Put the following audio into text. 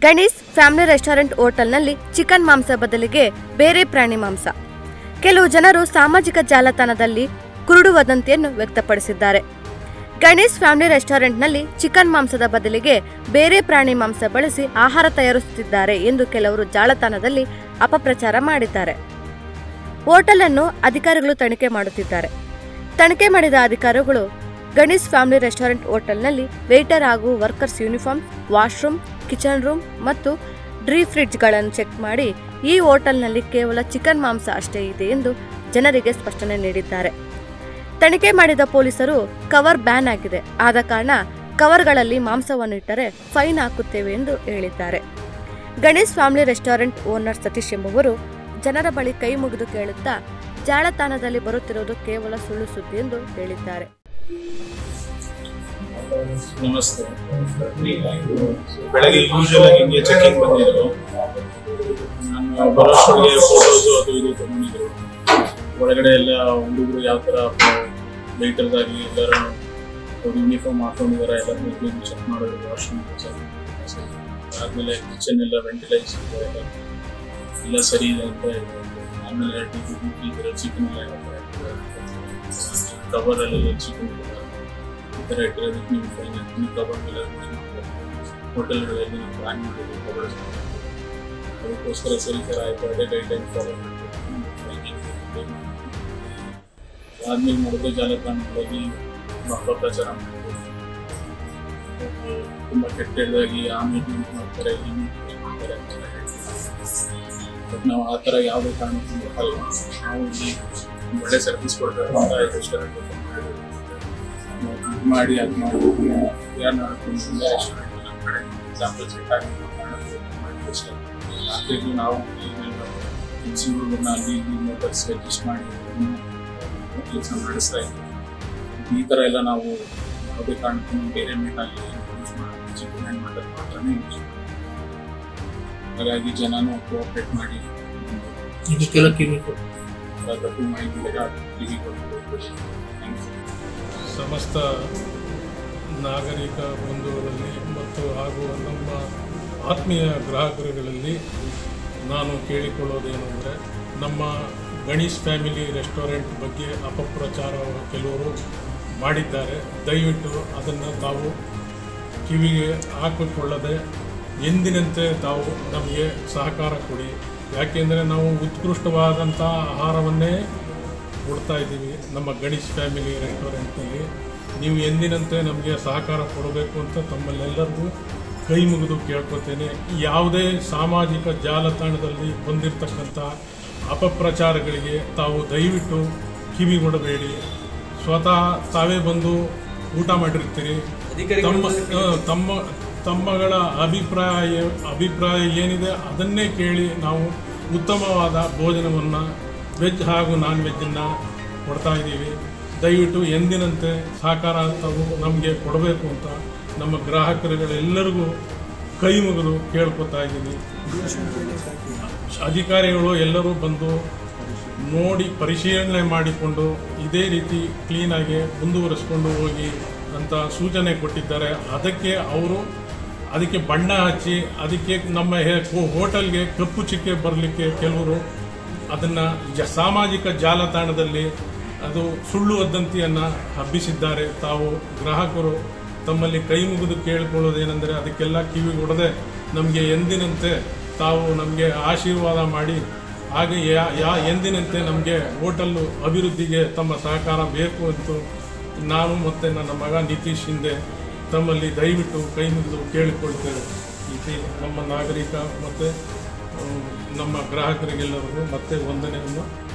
Ganesh family restaurant ಹೋಟೆಲ್ನಲ್ಲಿ chicken ಮಾಂಸ ಬದಲಿಗೆ ಬೇರೆ ಪ್ರಾಣಿ ಮಾಂಸ ಕೆಲವು ಜನರು ಸಾಮಾಜಿಕ ಜಾಲತಾಣದಲ್ಲಿ ಕುರುಡು ವದಂತಿಯನ್ನು ವ್ಯಕ್ತಪಡಿಸಿದ್ದಾರೆ ಗಣೇಶ್ ಫ್ಯಾಮಿಲಿ ರೆಸ್ಟೋರೆಂಟ್ನಲ್ಲಿ ಚಿಕನ್ ಮಾಂಸದ ಬದಲಿಗೆ ಬೇರೆ ಪ್ರಾಣಿ ಮಾಂಸ ಬಳಸಿ ಆಹಾರ ತಯಾರಿಸುತ್ತಿದ್ದಾರೆ ಎಂದು ಕೆಲವರು ಜಾಲತಾಣದಲ್ಲಿ ಅಪಪ್ರಚಾರ ಮಾಡಿದ್ದಾರೆ ಹೋಟೆಲ್ ಅನ್ನು ಅಧಿಕಾರಿಗಳು ತನಿಖೆ ಮಾಡುತ್ತಿದ್ದಾರೆ ತನಿಖೆ ಮಾಡಿದ ಅಧಿಕಾರಿಗಳು ಗಣೇಶ್ ಫ್ಯಾಮಿಲಿ ರೆಸ್ಟೋರೆಂಟ್ ಹೋಟೆಲ್ನಲ್ಲಿ ವೇಟರ್ ಹಾಗೂ workers uniform washroom kitchen room ಮತ್ತು ಡ್ರೀ ಫ್ರಿಡ್ಜ್ಗಳನ್ನು ಚೆಕ್ ಮಾಡಿ ಈ ಹೋಟೆಲ್ನಲ್ಲಿ ಕೇವಲ ಚಿಕನ್ ಮಾಂಸ ಅಷ್ಟೇ ಇದೆ ಎಂದು ಜನರಿಗೆ ಸ್ಪಷ್ಟನೆ ನೀಡಿದ್ದಾರೆ ತನಿಖೆ ಮಾಡಿದ ಪೊಲೀಸರು ಕವರ್ ಬ್ಯಾನ್ ಆಗಿದೆ ಆದ ಕಾರಣ ಕವರ್ಗಳಲ್ಲಿ ಮಾಂಸವನ್ನು ಇಟ್ಟರೆ ಫೈನ್ ಹಾಕುತ್ತೇವೆ ಎಂದು ಹೇಳಿದ್ದಾರೆ Ganesh family restaurant owner Satish ಎಂಬುವರು ಜನರ ಬಳಿ ಕೈ ಮುಗಿದು ಕೇಳುತ್ತಾ ಜಾಲತಾಣದಲ್ಲಿ ಬರುತ್ತಿರುವುದು ಕೇವಲ ಸುಳ್ಳು ಸುದ್ದಿ ಎಂದು ಹೇಳಿದ್ದಾರೆ ನಮಸ್ತೆ ಬೆಳಗ್ಗೆ ಯೂಶುವಲ್ ಆಗಿ ಹಿಂಗೆ ಚೆಕಿಂಗ್ ಬಂದಿದ್ರು ನಾನು ಬರೋಷ್ಟೊಳಗೆ ಫೋಟೋಸ್ ಅದು ಇದು ತಗೊಂಡಿದ್ರು ಒಳಗಡೆ ಎಲ್ಲ ಹುಡುಗರು ಯಾವ ಥರ ವೆಹಿಕಲ್ಸ್ ಆಗಲಿ ಎಲ್ಲರೂ ಅವ್ರು ಯೂನಿಫಾರ್ಮ್ ಹಾಕೊಂಡಿದ್ದಾರೆ ಎಲ್ಲ ಚೆಕ್ ಮಾಡಿದ್ರು ವಾಶ್ರೂಮ್ ಆದಮೇಲೆ ಕಿಚನ್ ಎಲ್ಲ ವೆಂಟಿಲೇಷನ್ ಎಲ್ಲ ಎಲ್ಲ ಸರಿ ಇದೆ ಅಂತ ಹೇಳಿದ್ರು. ಆಮೇಲೆ ಟಿ ಟಿ ಟಿ ಇದರ ಚಿಕನ್ ಎಲ್ಲ ಕವರಲ್ಲಿ ಚಿಕನ್ ಈ ಥರ ಇಟ್ಟಿರೋದಕ್ಕೆ ನೀವು ಫೈನ್ ಹಾಕ್ತೀನಿ ಕವರ್ ಮೇಲೆ ಹೋಟೆಲ್ಗಳಲ್ಲಿ ನಾವು ಬ್ಯಾನ್ ಮಾಡಿದ್ವಿ ಕವರ್ ಅದಕ್ಕೋಸ್ಕರ ಸರಿ ಥರ ಆಯಿತು ಅದೇ ಗೈಡ್ ಲೈನ್ ಫಾಲೋ ಆದ್ಮೇಲೆ ನೋಡಿದ್ರೆ ಜಾಲತಾಣಗಳಲ್ಲಿ ಮಕ್ಕಳ ಪ್ರಚಾರ ಮಾಡಿದ್ರು ತುಂಬ ಕೆಟ್ಟದಾಗಿ ಆ ಮೀಟಿಂಗ್ ಮಾಡ್ತಾರೆ ಈ ಮೀಟಿಂಗ್ ಮಾಡ್ತಾರೆ ಅಂತ ಬಟ್ ನಾವು ಆ ಥರ ಯಾವುದೇ ಕಾರಣಕ್ಕೂ ಮಾಡಲ್ಲ ನಾವು ಇಲ್ಲಿ ಒಳ್ಳೆ ಸರ್ವಿಸ್ ಕೊಡ್ಬೇಕು ಅಂತ ರೆಸ್ಟೋರೆಂಟ್ ಓಪನ್ ಮಾಡಿದ್ವಿ ನಾವು ಇದು ಮಾಡಿ ಅದು ಮಾಡಿ ಯಾರು ಮಾಡ್ಕೊಂಡು ನಮ್ಮ ಕಡೆ ಎಕ್ಸಾಂಪಲ್ ಸೆಟ್ ಆಗಿ ಮಾಡಿ ಅಷ್ಟೇ ಹಾಗಾಗಿ ನಾವು ಹುಡುಗರನ್ನ ಅಲ್ಲಿ ಇಲ್ಲಿ ಮೊಬೈಲ್ಸ್ ಅಡ್ಜಸ್ಟ್ ಮಾಡಿ ಕೆಲಸ ಮಾಡಿಸ್ತಾ ಇದ್ದೀವಿ ಈ ಥರ ಎಲ್ಲ ನಾವು ಯಾವುದೇ ಕಾರಣಕ್ಕೂ ಬೇರೆ ಮೀಟಾಗಿ ಯೂಸ್ ಮಾಡೋದು ಚಿಕನ್ ಮಾಡೋದು ಮಾತ್ರನೇ ಯೂಸ್ ಹಾಗಾಗಿ ಜನನೂ ಕೋಆಪ್ರೇಟ್ ಮಾಡಿ ಇದಕ್ಕೆಲ್ಲ ಕಿವಿ ಕೊಟ್ಟು ಆ ತಪ್ಪು ಮಾಹಿತಿಗೆಲ್ಲ ಟಿವಿ ಕೊಟ್ಟು ಥ್ಯಾಂಕ್ ಯು ಸಮಸ್ತ ನಾಗರಿಕ ಬಂಧುಗಳಲ್ಲಿ ಮತ್ತು ಹಾಗೂ ನಮ್ಮ ಆತ್ಮೀಯ ಗ್ರಾಹಕರುಗಳಲ್ಲಿ ನಾನು ಕೇಳಿಕೊಳ್ಳೋದೇನು ಅಂದರೆ ನಮ್ಮ ಗಣೇಶ್ ಫ್ಯಾಮಿಲಿ ರೆಸ್ಟೋರೆಂಟ್ ಬಗ್ಗೆ ಅಪಪ್ರಚಾರ ಕೆಲವರು ಮಾಡಿದ್ದಾರೆ ದಯವಿಟ್ಟು ಅದನ್ನು ತಾವು ಕಿವಿಗೆ ಹಾಕಿಕೊಳ್ಳದೆ ಎಂದಿನಂತೆ ತಾವು ನಮಗೆ ಸಹಕಾರ ಕೊಡಿ ಯಾಕೆಂದರೆ ನಾವು ಉತ್ಕೃಷ್ಟವಾದಂಥ ಆಹಾರವನ್ನೇ ಕೊಡ್ತಾ ಇದ್ದೀವಿ ನಮ್ಮ ಗಣೇಶ್ ಫ್ಯಾಮಿಲಿ ರೆಸ್ಟೋರೆಂಟ್ನಲ್ಲಿ ನೀವು ಎಂದಿನಂತೆ ನಮಗೆ ಸಹಕಾರ ಕೊಡಬೇಕು ಅಂತ ತಮ್ಮಲ್ಲೆಲ್ಲರಿಗೂ ಕೈ ಮುಗಿದು ಕೇಳ್ಕೊತೇನೆ ಯಾವುದೇ ಸಾಮಾಜಿಕ ಜಾಲತಾಣದಲ್ಲಿ ಬಂದಿರತಕ್ಕಂಥ ಅಪಪ್ರಚಾರಗಳಿಗೆ ತಾವು ದಯವಿಟ್ಟು ಕಿವಿ ಕೊಡಬೇಡಿ ಸ್ವತಃ ತಾವೇ ಬಂದು ಊಟ ಮಾಡಿರ್ತೀರಿ ತಮ್ಮ ಆ, ತಮ್ಮ ತಮ್ಮಗಳ ಅಭಿಪ್ರಾಯ ಅಭಿಪ್ರಾಯ ಏನಿದೆ ಅದನ್ನೇ ಕೇಳಿ ನಾವು ಉತ್ತಮವಾದ ಭೋಜನವನ್ನು ವೆಜ್ ಹಾಗೂ ನಾನ್ ವೆಜ್ಜನ್ನು ಕೊಡ್ತಾ ಇದ್ದೀವಿ ದಯವಿಟ್ಟು ಎಂದಿನಂತೆ ಸಹಕಾರ ತಾವು ನಮಗೆ ಕೊಡಬೇಕು ಅಂತ ನಮ್ಮ ಗ್ರಾಹಕರುಗಳೆಲ್ಲರಿಗೂ ಕೈ ಮುಗಿದು ಕೇಳ್ಕೊತಾ ಇದ್ದೀನಿ ಅಧಿಕಾರಿಗಳು ಎಲ್ಲರೂ ಬಂದು ನೋಡಿ ಪರಿಶೀಲನೆ ಮಾಡಿಕೊಂಡು ಇದೇ ರೀತಿ ಕ್ಲೀನಾಗಿ ಮುಂದುವರಿಸ್ಕೊಂಡು ಹೋಗಿ ಅಂತ ಸೂಚನೆ ಕೊಟ್ಟಿದ್ದಾರೆ ಅದಕ್ಕೆ ಅವರು ಅದಕ್ಕೆ ಬಣ್ಣ ಹಚ್ಚಿ ಅದಕ್ಕೆ ನಮ್ಮ ಹೆ- ಹೋ- ಹೋಟೆಲ್ಗೆ ಕಪ್ಪು ಚಿಕ್ಕೆ ಬರಲಿಕ್ಕೆ ಕೆಲವರು ಅದನ್ನು ಜ ಸಾಮಾಜಿಕ ಜಾಲತಾಣದಲ್ಲಿ ಅದು ಸುಳ್ಳು ವದಂತಿಯನ್ನು ಹಬ್ಬಿಸಿದ್ದಾರೆ ತಾವು ಗ್ರಾಹಕರು ತಮ್ಮಲ್ಲಿ ಕೈ ಮುಗಿದು ಕೇಳಿಕೊಳ್ಳೋದೇನೆಂದರೆ ಅದಕ್ಕೆಲ್ಲ ಕಿವಿ ಕೊಡದೆ ನಮಗೆ ಎಂದಿನಂತೆ ತಾವು ನಮಗೆ ಆಶೀರ್ವಾದ ಮಾಡಿ ಹಾಗೆ ಯಾ ಯಾ ಎಂದಿನಂತೆ ನಮಗೆ ಹೋಟೆಲ್ಲು ಅಭಿವೃದ್ಧಿಗೆ ತಮ್ಮ ಸಹಕಾರ ಬೇಕು ಅಂತ ನಾನು ಮತ್ತು ನನ್ನ ಮಗ ನಿತೀಶ್ ಹಿಂದೆ ತಮ್ಮಲ್ಲಿ ದಯವಿಟ್ಟು ಕೈ ಮುಗಿದು ಕೇಳಿಕೊಳ್ತೇವೆ ಇದು ನಮ್ಮ ನಾಗರಿಕ ಮತ್ತು ನಮ್ಮ ಗ್ರಾಹಕರಿಗೆಲ್ಲರಿಗೂ ಮತ್ತೆ ವಂದನೆಯನ್ನು